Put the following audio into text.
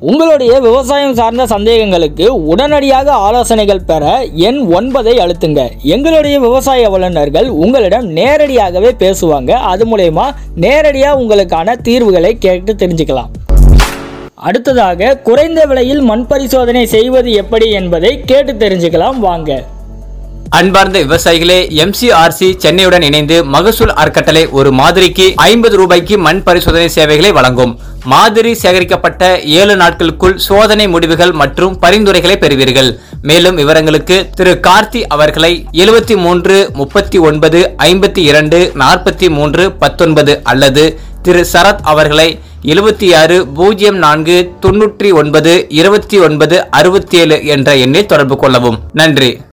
உங்களுடைய விவசாயம் சார்ந்த சந்தேகங்களுக்கு உடனடியாக ஆலோசனைகள் பெற எண் ஒன்பதை அழுத்துங்க எங்களுடைய விவசாய வல்லுநர்கள் உங்களிடம் நேரடியாகவே பேசுவாங்க அது மூலயமா நேரடியாக உங்களுக்கான தீர்வுகளை கேட்டு தெரிஞ்சுக்கலாம் அடுத்ததாக குறைந்த விலையில் மண் பரிசோதனை செய்வது எப்படி என்பதை கேட்டு தெரிஞ்சுக்கலாம் வாங்க அன்பார்ந்த விவசாயிகளே எம்சிஆர்சி சென்னையுடன் இணைந்து மகசூல் அறக்கட்டளை ஒரு மாதிரிக்கு ஐம்பது ரூபாய்க்கு மண் பரிசோதனை சேவைகளை வழங்கும் மாதிரி சேகரிக்கப்பட்ட ஏழு நாட்களுக்குள் சோதனை முடிவுகள் மற்றும் பரிந்துரைகளை பெறுவீர்கள் மேலும் விவரங்களுக்கு திரு கார்த்தி அவர்களை எழுபத்தி மூன்று முப்பத்தி ஒன்பது ஐம்பத்தி இரண்டு நாற்பத்தி மூன்று பத்தொன்பது அல்லது திரு சரத் அவர்களை எழுபத்தி ஆறு பூஜ்ஜியம் நான்கு தொன்னூற்றி ஒன்பது இருபத்தி ஒன்பது அறுபத்தி ஏழு என்ற எண்ணில் தொடர்பு கொள்ளவும் நன்றி